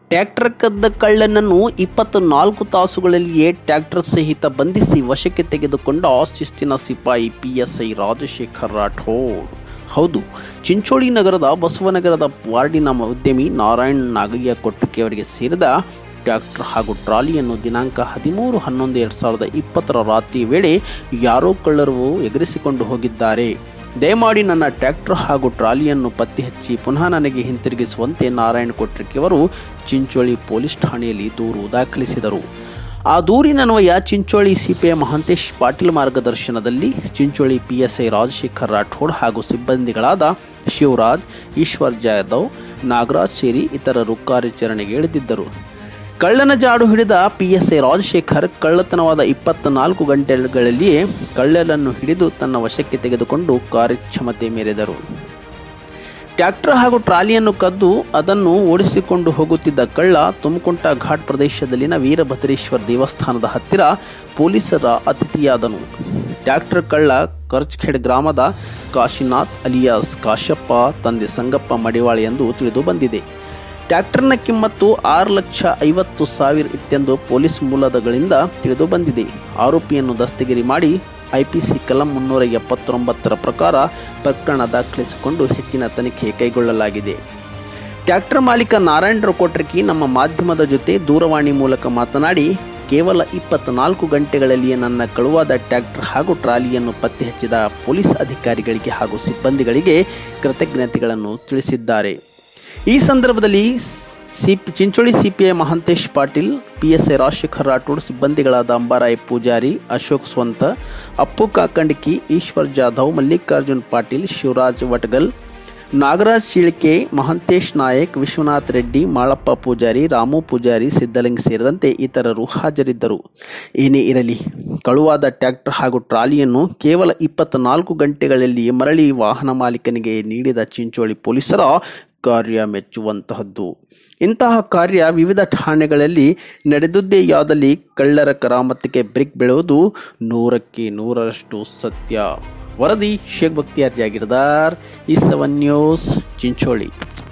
tractor ಕದ್ದ ಕಳ್ಳನನ್ನು ಇಪ್ಪತ್ತು ನಾಲ್ಕು ತಾಸುಗಳಲ್ಲಿಯೇ ಟ್ರ್ಯಾಕ್ಟರ್ ಸಹಿತ ಬಂಧಿಸಿ ವಶಕ್ಕೆ ತೆಗೆದುಕೊಂಡ ಶಿಸ್ತಿನ ಸಿಪಾಯಿ P S I Rajashekar Rathod ಹೌದು ಚಿಂಚೋಳಿ ನಗರದ ಬಸವನಗರದ ವಾರ್ಡಿನ ಉದ್ಯಮಿ ನಾರಾಯಣ್ ನಾಗಯ್ಯ ಕೊಟ್ಟುಕೆ ಅವರಿಗೆ ಸೇರಿದ ಟ್ರ್ಯಾಕ್ಟರ್ ಹಾಗೂ ಟ್ರಾಲಿಯನ್ನು ದಿನಾಂಕ ಹದಿಮೂರು ಹನ್ನೊಂದು ಎರಡು ಸಾವಿರದ ಇಪ್ಪತ್ತರ ರಾತ್ರಿ ವೇಳೆ ಯಾರೋ ಕಳ್ಳರು ಎಗರಿಸಿಕೊಂಡು ಹೋಗಿದ್ದಾರೆ ದಯಮಾಡಿ ನನ್ನ ಟ್ರ್ಯಾಕ್ಟರ್ ಹಾಗೂ ಟ್ರಾಲಿಯನ್ನು ಪತ್ತೆ ಹಚ್ಚಿ ಪುನಃ ನನಗೆ ಹಿಂತಿರುಗಿಸುವಂತೆ ನಾರಾಯಣ್ ಕೊಟ್ರಿಕೆಯವರು ಚಿಂಚೋಳಿ ಪೊಲೀಸ್ ಠಾಣೆಯಲ್ಲಿ ದೂರು ದಾಖಲಿಸಿದರು ಆ ದೂರಿನನ್ವಯ ಚಿಂಚೋಳಿ ಸಿಪಿಐ ಮಹಾಂತೇಶ್ ಪಾಟೀಲ್ ಮಾರ್ಗದರ್ಶನದಲ್ಲಿ Chincholi P S I Rajashekar Rathod ಹಾಗೂ ಸಿಬ್ಬಂದಿಗಳಾದ ಶಿವರಾಜ್ ಈಶ್ವರ್ ಜಾಧವ್ ನಾಗರಾಜ್ ಸೇರಿ ಇತರರು ಕಾರ್ಯಾಚರಣೆಗೆ ಇಳಿದಿದ್ದರು ಕಳ್ಳನ ಜಾಡು ಹಿಡಿದ ಪಿ ಎಸ್ ಐ ರಾಜಶೇಖರ್ ಕಳ್ಳತನವಾದ ಇಪ್ಪತ್ತ ನಾಲ್ಕು ಗಂಟೆಗಳಲ್ಲಿಯೇ ಕಳ್ಳನನ್ನು ಹಿಡಿದು ತನ್ನ ವಶಕ್ಕೆ ತೆಗೆದುಕೊಂಡು ಕಾರ್ಯಕ್ಷಮತೆ ಮೆರೆದರು ಟ್ರ್ಯಾಕ್ಟರ್ ಹಾಗೂ ಟ್ರಾಲಿಯನ್ನು ಕದ್ದು ಅದನ್ನು ಓಡಿಸಿಕೊಂಡು ಹೋಗುತ್ತಿದ್ದ ಕಳ್ಳ ತುಮಕುಂಟ ಘಾಟ್ ಪ್ರದೇಶದಲ್ಲಿನ ವೀರಭದ್ರೇಶ್ವರ ದೇವಸ್ಥಾನದ ಹತ್ತಿರ ಪೊಲೀಸರ ಅತಿಥಿಯಾದನು ಟ್ರ್ಯಾಕ್ಟರ್ ಕಳ್ಳ ಕರ್ಚ್ಖೇಡ್ ಗ್ರಾಮದ ಕಾಶಿನಾಥ್ ಅಲಿಯಾಸ್ ಕಾಶಪ್ಪ ತಂದೆ ಸಂಗಪ್ಪ ಮಡಿವಾಳಿ ಎಂದು ತಿಳಿದು ಬಂದಿದೆ ಟ್ರ್ಯಾಕ್ಟರ್ನ ಕಿಮ್ಮತ್ತು ಆರು ಲಕ್ಷ ಐವತ್ತು ಸಾವಿರ ಇತ್ತೆಂದು ಪೊಲೀಸ್ ಮೂಲದಗಳಿಂದ ತಿಳಿದು ಬಂದಿದೆ ಆರೋಪಿಯನ್ನು ದಸ್ತಗಿರಿ ಮಾಡಿ ಐಪಿಸಿ ಕಲಂ ಮುನ್ನೂರ ಎಪ್ಪತ್ತೊಂಬತ್ತರ ಪ್ರಕಾರ ಪ್ರಕರಣ ದಾಖಲಿಸಿಕೊಂಡು ಹೆಚ್ಚಿನ ತನಿಖೆ ಕೈಗೊಳ್ಳಲಾಗಿದೆ ಟ್ರ್ಯಾಕ್ಟರ್ ಮಾಲೀಕ ನಾರಾಯಣ ಕೊಟ್ರಕಿ ನಮ್ಮ ಮಾಧ್ಯಮದ ಜೊತೆ ದೂರವಾಣಿ ಮೂಲಕ ಮಾತನಾಡಿ ಕೇವಲ ಇಪ್ಪತ್ನಾಲ್ಕು ಗಂಟೆಗಳಲ್ಲಿಯೇ ನನ್ನ ಕಳುವಾದ ಟ್ರ್ಯಾಕ್ಟರ್ ಹಾಗೂ ಟ್ರಾಲಿಯನ್ನು ಪತ್ತೆ ಹಚ್ಚಿದ ಪೊಲೀಸ್ ಅಧಿಕಾರಿಗಳಿಗೆ ಹಾಗೂ ಸಿಬ್ಬಂದಿಗಳಿಗೆ ಕೃತಜ್ಞತೆಗಳನ್ನು ತಿಳಿಸಿದ್ದಾರೆ ಈ ಸಂದರ್ಭದಲ್ಲಿ ಸಿ Chincholi CPI Mahantesh Patil P S I Rajashekar Rathod ಸಿಬ್ಬಂದಿಗಳಾದ ಅಂಬಾರಾಯ್ ಪೂಜಾರಿ ಅಶೋಕ್ ಸ್ವಂತ ಅಪ್ಪು ಕಾಕಂಡಿಕಿ ಈಶ್ವರ್ ಜಾಧವ್ ಮಲ್ಲಿಕಾರ್ಜುನ್ ಪಾಟೀಲ್ ಶಿವರಾಜ್ ವಟಗಲ್ ನಾಗರಾಜ್ ಶಿಳ್ಕೆ ಮಹಂತೇಶ್ ನಾಯಕ್ ವಿಶ್ವನಾಥ್ ರೆಡ್ಡಿ ಮಾಳಪ್ಪ ಪೂಜಾರಿ ರಾಮು ಪೂಜಾರಿ ಸಿದ್ದಲಿಂಗ್ ಸೇರಿದಂತೆ ಇತರರು ಹಾಜರಿದ್ದರು ಏನೇ ಇರಲಿ ಕಳುವಾದ ಟ್ರ್ಯಾಕ್ಟರ್ ಹಾಗೂ ಟ್ರಾಲಿಯನ್ನು ಕೇವಲ ಇಪ್ಪತ್ನಾಲ್ಕು ಗಂಟೆಗಳಲ್ಲಿ ಮರಳಿ ವಾಹನ ಮಾಲೀಕನಿಗೆ ನೀಡಿದ ಚಿಂಚೋಳಿ ಪೊಲೀಸರ ಕಾರ್ಯ ಮೆಚ್ಚುವಂತಹದ್ದು ಇಂತಹ ಕಾರ್ಯ ವಿವಿಧ ಠಾಣೆಗಳಲ್ಲಿ ನಡೆದುದ್ದೇ ಯಾದಲ್ಲಿ ಕಳ್ಳರ ಕರಾಮತ್ತಿಗೆ ಬ್ರೇಕ್ ಬೀಳುವುದು ನೂರಕ್ಕೆ ನೂರರಷ್ಟು ಸತ್ಯ ವರದಿ ಶೇಖ್ ಬಕ್ತಿಯಾರ್ ಜಾಗಿರ್ದಾರ್ ಈ ಸೆವೆನ್ ನ್ಯೂಸ್ ಚಿಂಚೋಳಿ